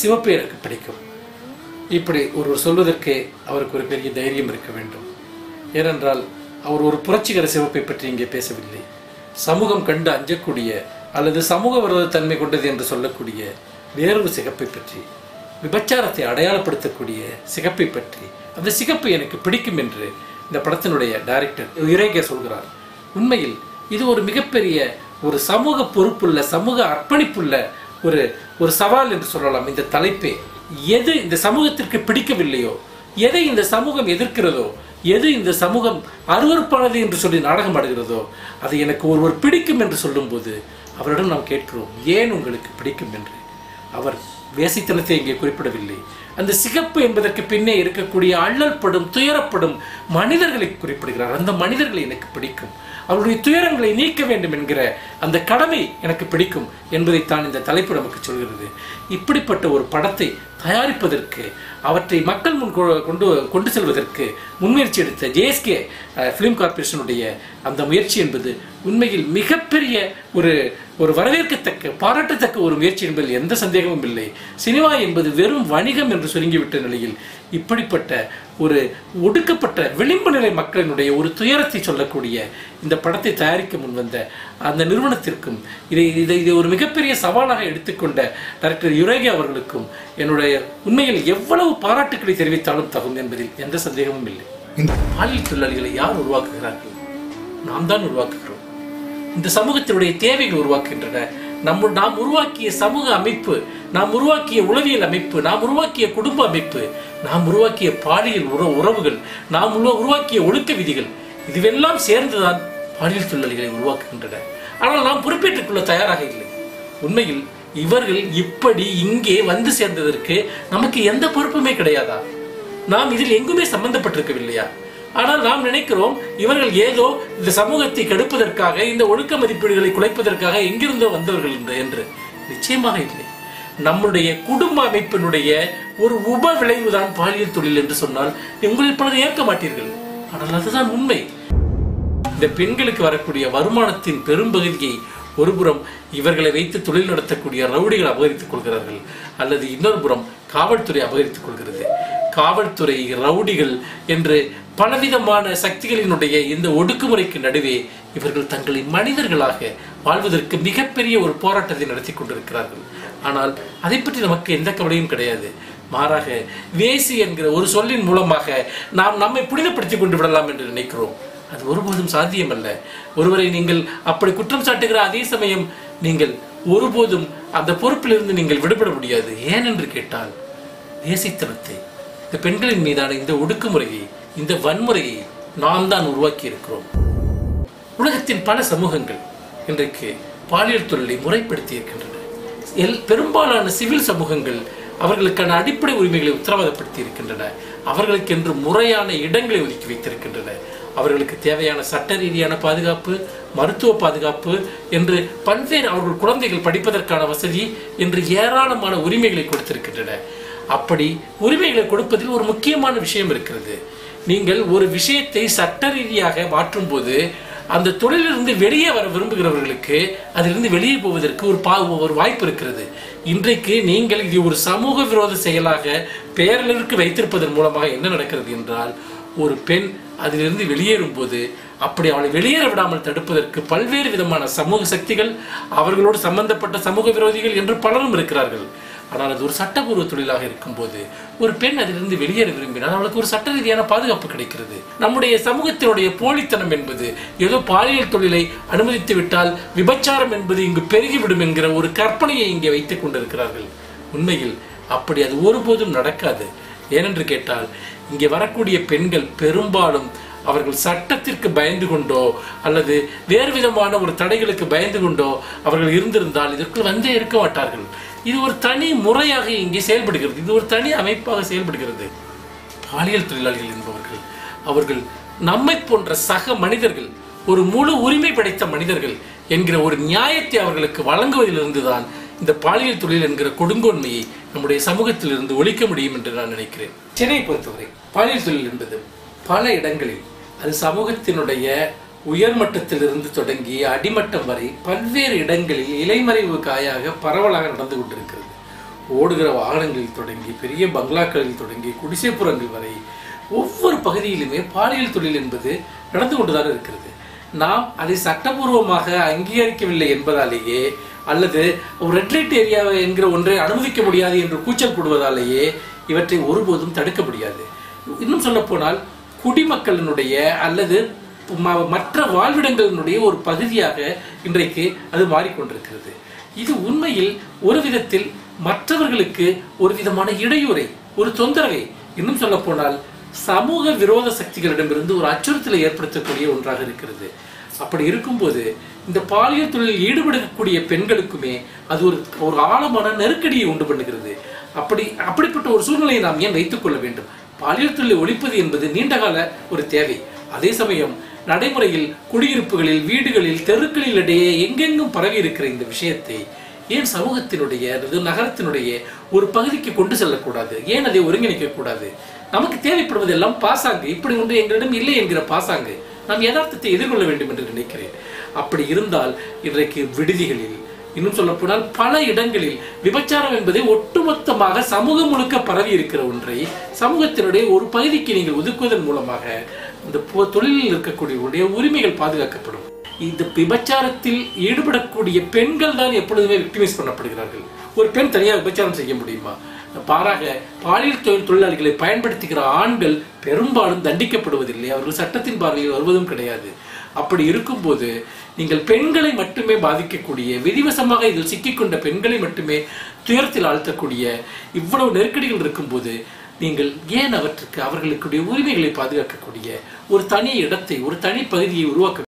சிவப்பு எனக்கு பிடிக்கும் இப்படி ஒருவர் சொல்வதற்கு அவருக்கு ஒரு பெரிய தைரியம் இருக்க வேண்டும் ஏனென்றால் அவர் ஒரு புரட்சிகர சிவப்பை பற்றி இங்கே பேசவில்லை சமூகம் கண்டு அஞ்சக்கூடிய அல்லது சமூக விரோத தன்மை கொண்டது என்று சொல்லக்கூடிய வேறொரு சிகப்பை பற்றி விபச்சாரத்தை அடையாளப்படுத்தக்கூடிய சிகப்பை பற்றி அந்த சிகப்பு எனக்கு பிடிக்கும் என்று இந்த படத்தினுடைய டைரக்டர் இறைகே சொல்கிறார் உண்மையில் இது ஒரு மிகப்பெரிய ஒரு சமூக பொறுப்புள்ள சமூக அர்ப்பணிப்புள்ள ஒரு ஒரு சவால் என்று சொல்லலாம் இந்த தலைப்பே எது இந்த சமூகத்திற்கு பிடிக்கவில்லையோ எதை இந்த சமூகம் எதிர்க்கிறதோ எது இந்த சமூகம் அருவருப்பானது என்று சொல்லி நாடகம் ஆடுகிறதோ அது எனக்கு ஒருவர் பிடிக்கும் என்று சொல்லும்போது அவரிடம் நாம் கேட்கிறோம் ஏன் உங்களுக்கு பிடிக்கும் என்று அவர் வேசித்தனத்தை இங்கே குறிப்பிடவில்லை அந்த சிகப்பு என்பதற்கு பின்னே இருக்கக்கூடிய அள்ளல்படும் துயரப்படும் மனிதர்களை குறிப்பிடுகிறார் அந்த மனிதர்களை எனக்கு பிடிக்கும் அவருடைய துயரங்களை நீக்க வேண்டும் என்கிற அந்த கடமை எனக்கு பிடிக்கும் என்பதைத்தான் இந்த தலைப்பு நமக்கு சொல்கிறது இப்படிப்பட்ட ஒரு படத்தை தயாரிப்பதற்கு அவற்றை மக்கள் முன் கொ- கொண்டு கொண்டு செல்வதற்கு முன்முயற்சி எடுத்த ஜேஎஸ்கே ஃபிலிம் கார்ப்பரேஷனுடைய அந்த முயற்சி என்பது உண்மையில் மிகப்பெரிய ஒரு ஒரு வரவேற்கத்தக்க பாராட்டத்தக்க ஒரு முயற்சி என்பதில் எந்த சந்தேகமும் இல்லை சினிமா என்பது வெறும் வணிகம் என்று சுருங்கிவிட்ட நிலையில் இப்படிப்பட்ட ஒரு ஒடுக்கப்பட்ட விளிம்பு நிலை மக்களினுடைய ஒரு துயரத்தை சொல்லக்கூடிய இந்த படத்தை தயாரிக்க முன்வந்த அந்த நிறுவனத்திற்கும் இதை இதை இதை ஒரு மிகப்பெரிய சவாலாக எடுத்துக்கொண்ட டைரக்டர் யுரேகே அவர்களுக்கும் என்னுடைய உண்மையில் எவ்வளவு பாராட்டுக்களை தெரிவித்தாலும் தகும் என்பதில் எந்த சந்தேகமும் இல்லை இந்த பாலியல் தொழிலாளிகளை யார் உருவாக்குகிறார்கள் நாம் தான் உருவாக்குகிறோம் இந்த சமூகத்தினுடைய தேவைகள் உருவாக்குகின்றன நம்ம நாம் உருவாக்கிய சமூக அமைப்பு நாம் உருவாக்கிய உளவியல் அமைப்பு நாம் உருவாக்கிய குடும்ப அமைப்பு நாம் உருவாக்கிய பாலியல் உற உறவுகள் நாம் உருவா- உருவாக்கிய ஒழுக்க விதிகள் இதுவெல்லாம் சேர்ந்துதான் பாலியல் தொழிலாளிகளை உருவாக்குகின்றன ஆனால் நாம் பொறுப்பேற்றுக் கொள்ள தயாராக இல்லை உண்மையில் இவர்கள் இப்படி இங்கே வந்து சேர்ந்ததற்கு நமக்கு எந்த பொறுப்புமே கிடையாதா நாம் இதில் எங்குமே சம்பந்தப்பட்டிருக்கவில்லையா ஆனால் நாம் நினைக்கிறோம் இவர்கள் ஏதோ இந்த சமூகத்தை கெடுப்பதற்காக இந்த ஒழுக்க மதிப்பீடுகளை குலைப்பதற்காக எங்கிருந்தோ வந்தவர்கள் என்று- என்று நிச்சயமாக இல்லை நம்முடைய குடும்ப அமைப்பினுடைய ஒரு உப விளைவுதான் பாலியல் தொழில் என்று சொன்னால் உங்களில் பலர் ஏற்க மாட்டீர்கள் ஆனால் அதுதான் உண்மை இந்த பெண்களுக்கு வரக்கூடிய வருமானத்தின் பெரும்பகுதியை ஒருபுறம் இவர்களை வைத்து தொழில் நடத்தக்கூடிய ரவுடிகள் அபகரித்துக் கொள்கிறார்கள் அல்லது இன்னொரு புறம் காவல்துறை அபகரித்துக் கொள்கிறது காவல்துறை ரவுடிகள் என்று பலவிதமான சக்திகளினுடைய இந்த ஒடுக்குமுறைக்கு நடுவே இவர்கள் தங்களை மனிதர்களாக வாழ்வதற்கு மிகப்பெரிய ஒரு போராட்டத்தை நடத்தி கொண்டிருக்கிறார்கள் ஆனால் அதை பற்றி நமக்கு எந்த கவலையும் கிடையாது மாறாக வேசி என்கிற ஒரு சொல்லின் மூலமாக நாம் நம்மை புனிதப்படுத்திக் கொண்டு விடலாம் என்று நினைக்கிறோம் அது ஒருபோதும் சாத்தியமல்ல ஒருவரை நீங்கள் அப்படி குற்றம் சாட்டுகிற அதே சமயம் நீங்கள் ஒருபோதும் அந்த பொறுப்பிலிருந்து நீங்கள் விடுபட முடியாது ஏன் என்று கேட்டால் தேசித்தனத்தை இந்த பெண்களின் மீதான இந்த ஒடுக்குமுறையை இந்த வன்முறையை நாம் தான் உருவாக்கி இருக்கிறோம் உலகத்தின் பல சமூகங்கள் இன்றைக்கு பாலியல் தொழிலை முறைப்படுத்தி இருக்கின்றன எல் பெரும்பாலான சிவில் சமூகங்கள் அவர்களுக்கான அடிப்படை உரிமைகளை உத்தரவாதப்படுத்தி இருக்கின்றன அவர்களுக்கென்று முறையான இடங்களை ஒதுக்கி வைத்திருக்கின்றன அவர்களுக்கு தேவையான சட்ட ரீதியான பாதுகாப்பு மருத்துவ பாதுகாப்பு என்று பல்வேறு அவர்கள் குழந்தைகள் படிப்பதற்கான வசதி என்று ஏராளமான உரிமைகளை கொடுத்திருக்கின்றன அப்படி உரிமைகளை கொடுப்பதில் ஒரு முக்கியமான விஷயம் இருக்கிறது நீங்கள் ஒரு விஷயத்தை சட்ட ரீதியாக மாற்றும்போது அந்த தொழிலிருந்து வெளியே வர விரும்புகிறவர்களுக்கு அதிலிருந்து வெளியே போவதற்கு ஒரு பா ஒரு வாய்ப்பு இருக்கிறது இன்றைக்கு நீங்கள் இது ஒரு சமூக விரோத செயலாக பெயரளவிற்கு வைத்திருப்பதன் மூலமாக என்ன நடக்கிறது என்றால் ஒரு பெண் அதிலிருந்து வெளியேறும்போது அப்படி அவளை வெளியேற விடாமல் தடுப்பதற்கு பல்வேறு விதமான சமூக சக்திகள் அவர்களோடு சம்பந்தப்பட்ட சமூக விரோதிகள் என்று பலரும் இருக்கிறார்கள் ஆனால் அது ஒரு சட்டபூர்வ தொழிலாக இருக்கும்போது ஒரு பெண் அதிலிருந்து வெளியேற விரும்பினால் அவளுக்கு ஒரு சட்ட ரீதியான பாதுகாப்பு கிடைக்கிறது நம்முடைய சமூகத்தினுடைய போலித்தனம் என்பது ஏதோ பாலியல் தொழிலை அனுமதித்து விட்டால் விபச்சாரம் என்பது இங்கு பெருகிவிடும் என்கிற ஒரு கற்பனையை இங்கே வைத்துக் கொண்டிருக்கிறார்கள் உண்மையில் அப்படி அது ஒருபோதும் நடக்காது ஏனென்று கேட்டால் இங்கே வரக்கூடிய பெண்கள் பெரும்பாலும் அவர்கள் சட்டத்திற்கு பயந்து கொண்டோ அல்லது வேறு விதமான ஒரு தடைகளுக்கு பயந்து கொண்டோ அவர்கள் இருந்திருந்தால் இதற்குள் வந்தே இருக்க மாட்டார்கள் இது ஒரு தனி முறையாக இங்கே செயல்படுகிறது இது ஒரு தனி அமைப்பாக செயல்படுகிறது பாலியல் தொழிலாளிகள் என்பவர்கள் அவர்கள் நம்மை போன்ற சக மனிதர்கள் ஒரு முழு உரிமை படைத்த மனிதர்கள் என்கிற ஒரு நியாயத்தை அவர்களுக்கு வழங்குவதிலிருந்து தான் இந்த பாலியல் தொழில் என்கிற கொடுங்கோன்மையை நம்முடைய சமூகத்திலிருந்து ஒழிக்க முடியும் என்று நான் நினைக்கிறேன் சென்னையை பொறுத்தவரை பாலியல் தொழில் என்பது பல இடங்களில் அது சமூகத்தினுடைய உயர்மட்டத்திலிருந்து தொடங்கி அடிமட்டம் வரை பல்வேறு இடங்களில் இலைமறைவு காயாக பரவலாக நடந்து கொண்டிருக்கிறது ஓடுகிற வாகனங்களில் தொடங்கி பெரிய பங்களாக்களில் தொடங்கி குடிசைப்புறங்கள் வரை ஒவ்வொரு பகுதியிலுமே பாலியல் தொழில் என்பது நடந்து கொண்டுதான் இருக்கிறது நாம் அதை சட்டபூர்வமாக அங்கீகரிக்கவில்லை என்பதாலேயே அல்லது ஒரு ரெட் லைட் ஏரியா என்கிற ஒன்றை அனுமதிக்க முடியாது என்று கூச்சல் போடுவதாலேயே இவற்றை ஒருபோதும் தடுக்க முடியாது இன்னும் சொல்ல போனால் குடிமக்களினுடைய அல்லது ம- மற்ற வாழ்விடங்களினுடைய ஒரு பகுதியாக இன்றைக்கு அது மாறிக்கொண்டிருக்கிறது இது உண்மையில் ஒரு விதத்தில் மற்றவர்களுக்கு ஒரு விதமான இடையூறை ஒரு தொந்தரவை இன்னும் சொல்ல போனால் சமூக விரோத சக்திகளிடமிருந்து ஒரு அச்சுறுத்தலை ஏற்படுத்தக்கூடிய ஒன்றாக இருக்கிறது அப்படி இருக்கும்போது இந்த பாலியல் தொழிலில் ஈடுபடக்கூடிய பெண்களுக்குமே அது ஒரு ஒரு ஆழமான நெருக்கடியை உண்டு பண்ணுகிறது அப்படி அப்படிப்பட்ட ஒரு சூழ்நிலையை நாம் ஏன் வைத்துக் கொள்ள வேண்டும் பாலியல் தொழிலை ஒழிப்பது என்பது நீண்டகால ஒரு தேவை அதே சமயம் நடைமுறையில் குடியிருப்புகளில் வீடுகளில் தெருக்களில் இடையே எங்கெங்கும் பரவி இருக்கிற இந்த விஷயத்தை ஏன் சமூகத்தினுடைய அல்லது நகரத்தினுடைய ஒரு பகுதிக்கு கொண்டு செல்லக்கூடாது ஏன் அதை ஒருங்கிணைக்க கூடாது நமக்கு தேவைப்படுவதெல்லாம் பாசாங்கு இப்படி ஒன்று எங்களிடம் இல்லை என்கிற பாசாங்கு நாம் யதார்த்தத்தை எதிர்கொள்ள வேண்டும் என்று நினைக்கிறேன் அப்படி இருந்தால் இன்றைக்கு விடுதிகளில் இன்னும் சொல்ல போனால் பல இடங்களில் விபச்சாரம் என்பதை ஒட்டுமொத்தமாக சமூகம் முழுக்க பரவி இருக்கிற ஒன்றை சமூகத்தினுடைய ஒரு பகுதிக்கு நீங்கள் ஒதுக்குவதன் மூலமாக இந்த பொ- தொழிலில் இருக்கக்கூடியவருடைய உரிமைகள் பாதுகாக்கப்படும் இந்த விபச்சாரத்தில் ஈடுபடக்கூடிய பெண்கள் தான் எப்பொழுதுமே விக்டிமைஸ் பண்ணப்படுகிறார்கள் ஒரு பெண் தனியாக விபச்சாரம் செய்ய முடியுமா பாராக பாலியல் தொழில் தொழிலாளிகளை பயன்படுத்துகிற ஆண்கள் பெரும்பாலும் தண்டிக்கப்படுவதில்லை அவர்கள் சட்டத்தின் பார்வையில் வருவதும் கிடையாது அப்படி இருக்கும்போது நீங்கள் பெண்களை மட்டுமே பாதிக்கக்கூடிய விதிவசமாக இதில் சிக்கிக்கொண்ட பெண்களை மட்டுமே துயரத்தில் ஆழ்த்தக்கூடிய இவ்வளவு நெருக்கடிகள் இருக்கும்போது நீங்கள் ஏன் அவற்றுக்கு அவர்களுக்குடைய உரிமைகளை பாதுகாக்கக்கூடிய ஒரு தனி இடத்தை ஒரு தனி பகுதியை உருவாக்க